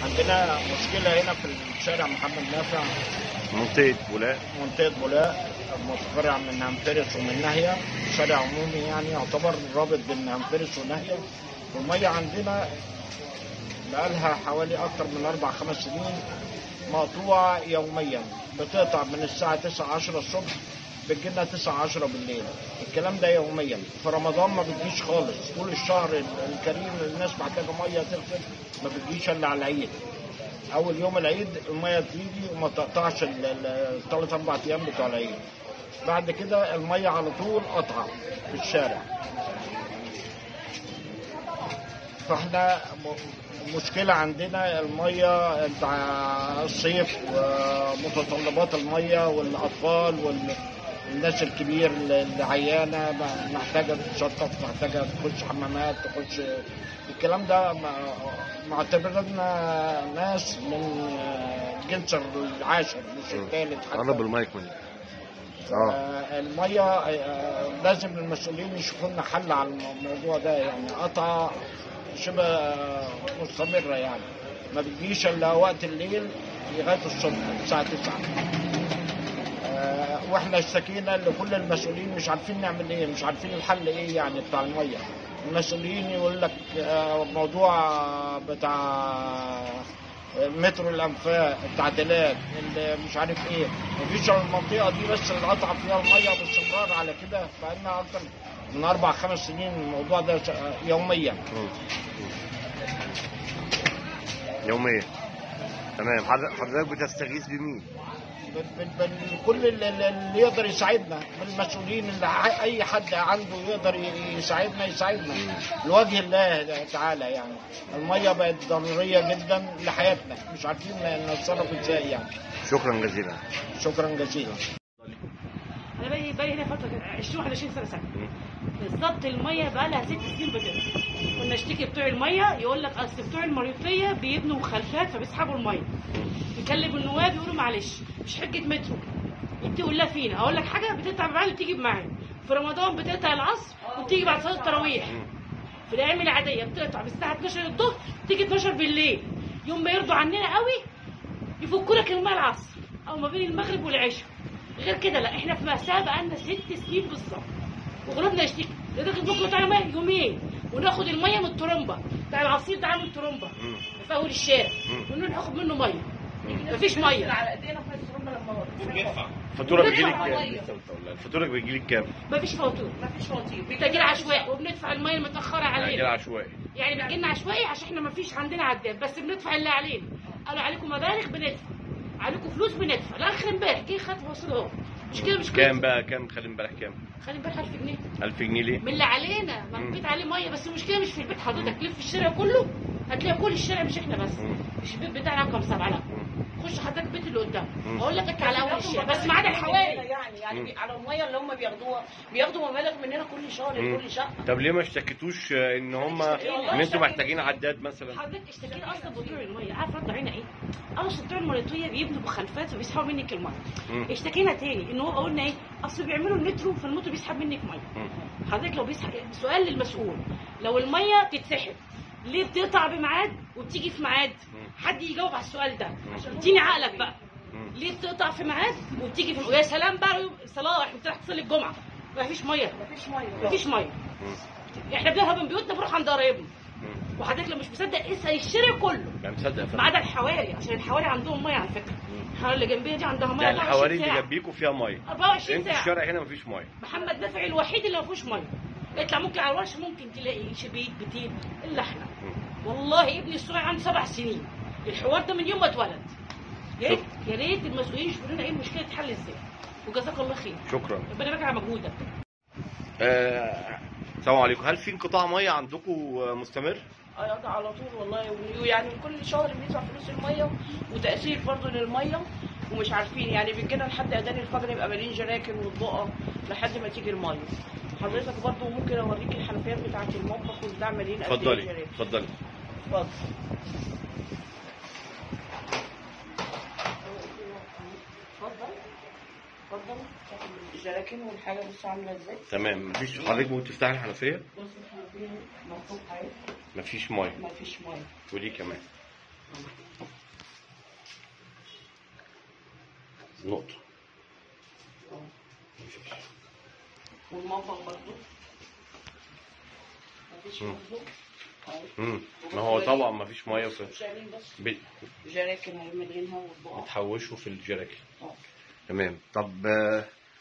عندنا مشكله هنا في الشارع محمد نافع منطقة بولاق منطقه بولاق متفرع من هنفرس ومن ناهيه شارع عمومي يعني يعتبر رابط بين هنفرس وناهيه والميه عندنا بقالها حوالي اكتر من اربع خمس سنين مقطوعه يوميا بتقطع من الساعه 9 10 الصبح بتجيلنا 9 10 بالليل الكلام ده يوميا في رمضان ما بتجيش خالص طول الشهر الكريم الناس محتاجه ميه تغسل ما بتجيش الا على العيد اول يوم العيد الميه تيجي وما تقطعش الثلاث اربع ايام بتوع العيد بعد كده الميه على طول قطعه في الشارع فاحنا م- مشكلة عندنا المية بتاع الصيف ومتطلبات المية والأطفال والناس الكبير اللي عيانة محتاجة تتشطف محتاجة تخش حمامات تخش الكلام ده مع- معتبرنا ناس من الجنس العاشر مش الثالث حتى قرب المايك مني اه آه، الميه آه، لازم المسؤولين يشوفوا لنا حل على الموضوع ده يعني قطع شبه آه، مستمره يعني ما بتجيش الا وقت الليل لغايه الصبح الساعه 9 آه، واحنا اشتكينا لكل المسؤولين مش عارفين نعمل ايه مش عارفين الحل ايه يعني بتاع الميه المسؤولين يقول لك آه، موضوع بتاع مترو الانفاق التعديلات اللي مش عارف ايه مفيش إلا المنطقه دي بس اللي قطع فيها الميه باستمرار على كده بقالنا اكتر من اربع خمس سنين الموضوع ده ش- يوميا مم. يوميا تمام حضر- حضرتك بتستغيث بمين؟ بال- بال- بال- كل اللي اللي يقدر يساعدنا بالمسؤولين اللي ع- اي حد عنده يقدر ي- يساعدنا يساعدنا لوجه الله تعالى يعني الميه بقت ضروريه جدا لحياتنا مش عارفين نتصرف ازاي يعني شكرا جزيلا شكرا جزيلا انا بقى بقى هنا فتره 20 21 سنه سنه مم. بالظبط الميه بقى لها ست سنين بتقطع كنا نشتكي بتوع الميه يقول لك اصل بتوع المريوطيه بيبنوا مخالفات فبيسحبوا الميه يكلم النواب يقولوا معلش مش حجه مترو انت قولها فينا اقول لك حاجه بتقطع بميعاد وتيجي بميعاد في رمضان بتقطع العصر وبتيجي بعد صلاه التراويح مم. في الايام العاديه بتقطع من الساعه 12 الظهر تيجي 12 بالليل يوم ما يرضوا عننا قوي يفكوا لك الماء العصر او ما بين المغرب والعشاء غير كده لا احنا في مأساة بقالنا ست سنين بالظبط وغلبنا يشتكي لدرجه بكره بتاع الميه يومين وناخد الميه من الترمبه بتاع العصير ده عامل الترمبه مم. في اول الشارع مم. ونروح ناخد منه ميه مفيش ميه على ايدينا في الترمبه لما الفاتورة بندفع بتجيلك كام؟ مية. لسه كنت أقول لك. الفاتورة بتجيلك كام؟ مفيش فواتير مفيش فواتير تأجير عشوائي وبندفع الميه المتاخره تأجير علينا عشوائي يعني بتجيلنا عشوائي عشان احنا مفيش عندنا عداد بس بندفع اللي علينا قالوا عليكم مبالغ بندفع عليكم فلوس بندفع لاخر امبارح جه خد وصل اهو مش كده مش كده كام بقى كام خلي امبارح كام؟ خلي امبارح 1000 جنيه 1000 جنيه ليه؟ من اللي علينا ما مم. البيت عليه ميه بس المشكله مش في البيت حضرتك لف في الشارع كله هتلاقي كل الشارع مش احنا بس مم. مش البيت بتاعنا رقم سبعه لا مم. خش حضرتك البيت اللي قدام مم. هقول لك على اول الشارع بس ما عدا الحوالي يعني يعني مم. بي- على الميه اللي هم بياخدوها بياخدوا مبالغ مننا كل شهر مم. كل شقه طب ليه ما اشتكيتوش آه، ان هم ان انتوا محتاجين عداد مثلا؟ حضرتك اشتكينا اصلا بتوع الميه عارف رد علينا ايه؟ اصل بتوع المريطيه بيبنوا مخالفات وبيسحبوا منك الميه مم. اشتكينا تاني ان هو قلنا ايه؟ اصل بيعملوا المترو فالمترو بيسحب منك ميه مم. حضرتك لو بيسحب سؤال للمسؤول لو الميه بتتسحب ليه بتقطع بميعاد وبتيجي في ميعاد حد يجاوب على السؤال ده اديني عقلك بقى مم. ليه بتقطع في ميعاد وبتيجي في ويا سلام بقى يوم صلاح بتروح تصلي الجمعه ما فيش ميه مفيش ميه ما فيش ميه مم. احنا بنهرب من بيوتنا بنروح عند قرايبنا مم. وحضرتك لو مش مصدق اسال الشارع كله لا مصدق يا ما فندم. عدا الحواري عشان الحواري عندهم ميه على فكره الحواري اللي جنبيه دي عندها ميه يعني 24 الحواري اللي ساعه جنبيكوا فيها ميه 24 انتوا ساعه الشارع هنا مفيش ميه محمد نافع الوحيد اللي ما فيهوش ميه اطلع ممكن على الورش ممكن تلاقي شبيك بتين الا احنا مم. والله ابني الصغير عنده سبع سنين الحوار ده من يوم ما اتولد يا ريت يا ريت المسؤولين يشوفوا لنا ايه المشكله تتحل ازاي وجزاك الله خير شكرا ربنا يبارك على مجهودك آه، السلام عليكم هل في انقطاع ميه عندكم آه، مستمر؟ اه ده على طول والله ويعني كل شهر بندفع فلوس الميه وتاثير برضه للميه ومش عارفين يعني بيجينا لحد اذان الفجر يبقى مالين جراكن والبقى لحد ما تيجي الميه حضرتك برضه ممكن اوريك الحنفيات بتاعه المطبخ والبتاع مالين قد ايه اتفضلي جراكن اتفضلي اتفضل اتفضل اتفضل الجراكن والحاجه بص عامله ازاي تمام مفيش حضرتك ممكن تفتحي الحنفيه بص الحنفيه مفتوحه اهي مفيش ميه مفيش ميه ودي كمان نقطة والمطبخ برضه مفيش مم. برضه أهو. مم. ما هو طبعا ما فيش ميه في شايلين بس بي- جراكن مالينها والبقع بتحوشوا في الجراكن اه تمام طب آه،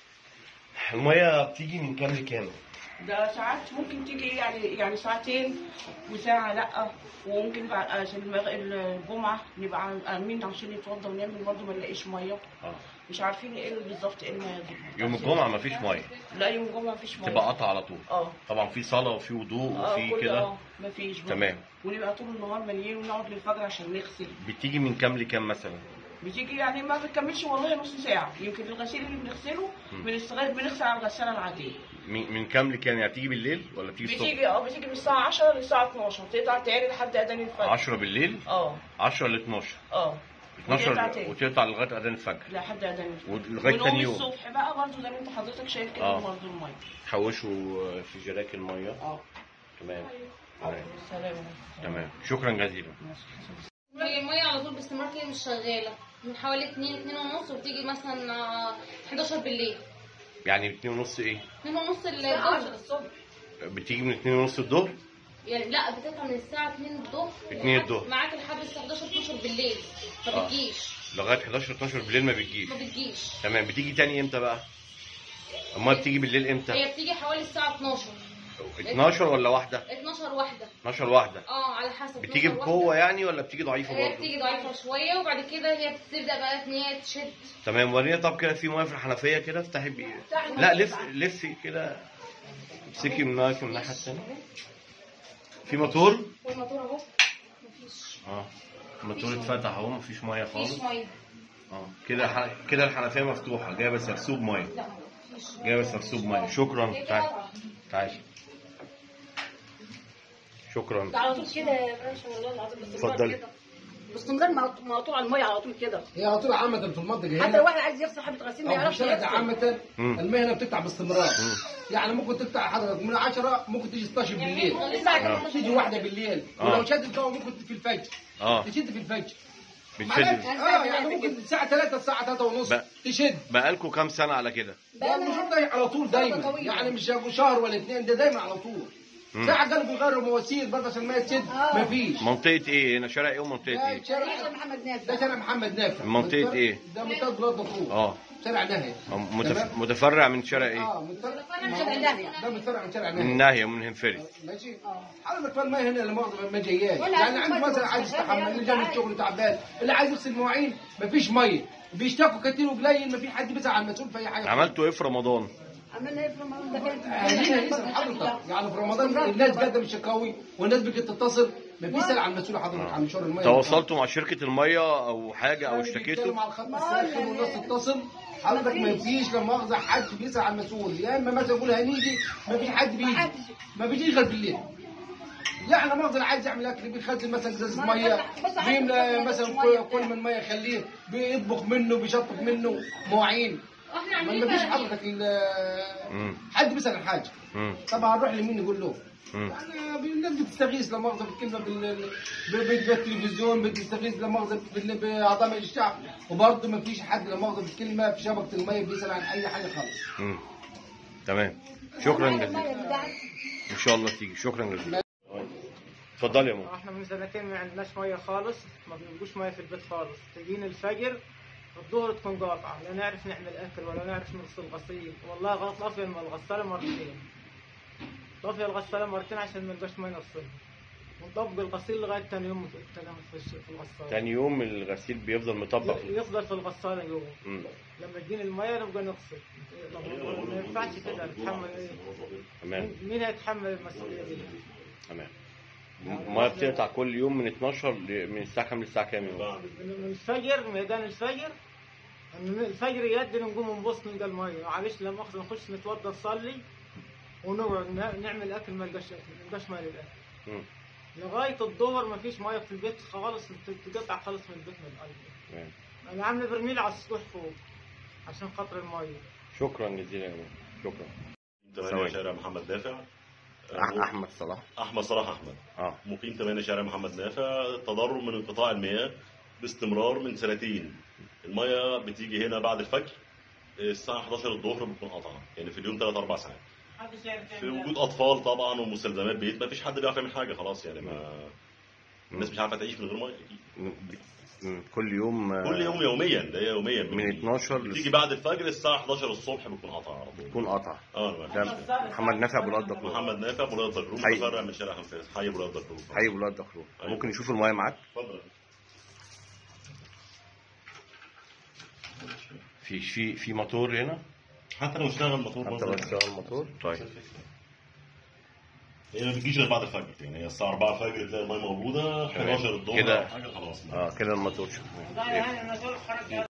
الميه بتيجي من كام لكام؟ ده ساعات ممكن تيجي يعني يعني ساعتين وساعة لأ وممكن بعد عشان المغ- الجمعة نبقى عاملين عشان نتوضى ونعمل برضه ما نلاقيش مية اه مش عارفين ايه اللي بالظبط ايه المية دي يوم الجمعة ما فيش ميه لا يوم الجمعة مفيش مية تبقى قطع على طول اه طبعا في صلاة وفي وضوء اه وفي كل كده اه مفيش برضه. تمام ونبقى طول النهار مليين ونقعد للفجر عشان نغسل بتيجي من كام لكام مثلا؟ بتيجي يعني ما بتكملش والله نص ساعة يمكن الغسيل اللي بنغسله بنستغل بنغسل على الغسالة العادية من من كام لكام يعني بتيجي بالليل ولا بتيجي الصبح؟ بتيجي اه بتيجي من الساعة 10 للساعة 12 تقطع تاني لحد أذان الفجر 10 بالليل اه 10 ل 12 اه وتقطع 12 تاني. وتقطع لغايه اذان الفجر لحد أذان الفجر ولغايه ونقوم تاني يوم الصبح بقى برضه زي ما انت حضرتك شايف كده آه. برضه المية تحوشوا في جراكن ميه اه تمام تمام سلام تمام شكرا جزيلا هي المية على طول باستمرار كده مش شغالة من حوالي اتنين اتنين ونص وبتيجي مثلا آه، 11 بالليل يعني 2 ونص ايه؟ اتنين ونص الساعة 10 الظهر الصبح بتيجي من 2 ونص الظهر يعني لا بتطلع من الساعة 2 الظهر اتنين لحد- الظهر. معاك لحد الساعة 11 12 بالليل ما آه. بتجيش لغايه 11 12 بالليل ما بتجيش ما بتجيش تمام بتيجي تاني امتى بقى؟ امال بتيجي بالليل امتى؟ هي بتيجي حوالي الساعة 12 12 ولا واحدة؟ 12 واحدة 12 واحدة اه على حسب بتيجي 12 واحدة. بقوة يعني ولا بتيجي ضعيفة هي برضه؟ بتيجي ضعيفة شوية وبعد كده هي بتبدأ بقى ان هي تشد تمام ورينا طب كده في ميه في الحنفية كده افتحي بي... لا لف لفي كده امسكي من الناحية من الناحية التانية في موتور؟ والموتور اهو مفيش اه الموتور اتفتح اهو مفيش ميه خالص مفيش مية اه كده ح... كده الحنفية مفتوحة جايبة سرسوب ميه لا مفيش جايبة سرسوب ميه شكرا تعالي تعالي شكرا على طول كده يا باشا والله العظيم باستمرار اتفضلي. كده. باستمرار مقط- مقطوع الميه على طول كده هي على طول عامة في المنطقة حتى هنا لو واحد عايز يغسل حبه غسيل ما أو في يعرفش الشارع ده يغسل عامة مم. المهنة بتقطع باستمرار مم. يعني ممكن تقطع حضرتك من 10 ممكن تيجي 16 بالليل آه. تيجي واحدة بالليل آه. ولو شدت جوه ممكن في الفجر اه تشد في الفجر بتشد اه يعني ممكن الساعة 3 الساعة 3 ونص بقى. تشد بقالكوا كام سنة على كده؟ ده المشروع ده على طول دايما يعني مش شهر ولا اثنين ده دايما على طول مم. ساعة قالوا بيغيروا مواسير برضه عشان ما تشد مفيش منطقة ايه هنا شارع ايه ومنطقة ده ايه؟ شارع محمد نافع ده شارع محمد نافع منطقة إيه؟ ده منطقة بلاد مطروح اه شارع نهي متف... تمام؟ متفرع من شارع ايه؟ اه متفرع من شارع نهي. ده متفرع من شارع من نهي الناهية ومن هنفري ماشي حضرتك فالماء هنا اللي مؤاخذة ما جاياش ولا يعني عايز عندي مية مثلا عايز ولا يستحمى حاجة اللي جاي من يعني. الشغل تعبان اللي عايز يغسل مواعين مفيش ميه بيشتكوا كتير وقليل مفيش حد بيسأل على المسؤول في اي حاجه عملتوا ايه في رمضان؟ عملنا ايه في رمضان ده كان اهلنا يسأل حضرتك يعني في رمضان الناس قدم شكاوي والناس بقت تتصل ما بيسأل على المسؤول حضرتك عن شرب الميه تواصلتوا مع شركة المية او حاجة او يعني اشتكيتوا؟ بيتكلموا على الخط الساخن والناس تتصل حضرتك ما فيش لما مؤاخذة حد بيسأل على المسؤول يا اما مثلا يقول هنيجي ما في حد بيجي ما بيجيش غير بالليل يعني مؤاخذة عايز يعمل اكل بيخزن مثلا ازازة ميه بيملى مثلا كل- كل من ميه يخليه بيطبخ منه بيشطف منه مواعين احنا ما عاملين فيش كده حضرتك ال- مم. حد بيسأل عن حاجه مم. طبعا نروح لمين نقول له مم. يعني الناس بتستغيث لا مؤاخذه بالكلمه بال... ب- ب- بالتلفزيون بتستغيث لا مؤاخذه بال- باعضاء مجلس الشعب وبرضه ما فيش حد لا مؤاخذه بالكلمه في شبكه الميه بيسال عن اي حاجه خالص مم. تمام شكرا جزيلا ان شاء الله تيجي شكرا جزيلا اتفضلي يا ماما احنا من سنتين ما عندناش ميه خالص ما بنلقوش ميه في البيت خالص تجينا الفجر الظهر تكون قاطعه لا نعرف نعمل اكل ولا نعرف نغسل غسيل والله غلط طافيه الم- الغساله مرتين طافيه الغساله مرتين عشان ما نلقاش ميه نغسلها ونطبق الغسيل لغايه ثاني يوم في في الش- في الغساله تاني يوم الغسيل بيفضل مطبق ي- يفضل في الغساله جوه مم. لما تجينا الميه نبقى نغسل طب ما ينفعش كده نتحمل ايه تمام مين- مين هيتحمل المسؤوليه دي تمام الميه بتقطع كل يوم من 12 ل... من الساعة كام للساعة كام يا ماما؟ من الفجر ميدان الفجر من الفجر يدنا نقوم نبص نلقى الميه معلش لما اخذ نخش نتوضى نصلي ونقعد ن- نعمل اكل ما نلقاش اكل ما نلقاش ميه للاكل مم. لغايه الظهر ما فيش ميه في البيت خالص تقطع خالص من البيت من الارض تمام انا عامله برميل على السطوح فوق عشان خاطر الميه شكرا جزيلا يا ماما شكرا تمانية ثواني. شارع محمد دافع أح- احمد صلاح احمد صلاح احمد اه مقيم 8 شارع محمد نافع تضرر من انقطاع المياه باستمرار من سنتين المياه بتيجي هنا بعد الفجر الساعه 11 الظهر بتكون قطعه يعني في اليوم 3 4 ساعات في وجود اطفال طبعا ومستلزمات بيت ما فيش حد بيعرف يعمل حاجه خلاص يعني ما الناس مش عارفه تعيش من غير ميه اكيد م- م- كل يوم آه، كل يوم يوميا ده يوميا من 12 لس- بتيجي بعد الفجر الساعه 11 الصبح بتكون قطعه على طول تكون قطع اه ده محمد نافع بولاد دكرور محمد نافع بولاد دكرور حي. متفرع من شارع حنفاس حي بولاد دكرور حي بولاد دكرور أيوة. ممكن يشوف المايه معاك اتفضل في في في موتور هنا حتى لو اشتغل الموتور حتى برضه لو اشتغل الموتور طيب هي ما بتجيش غير بعد الفجر يعني هي الساعه 4 الفجر تلاقي الميه موجوده 11 الظهر كده. حاجه خلاص اه كده الموتور شوف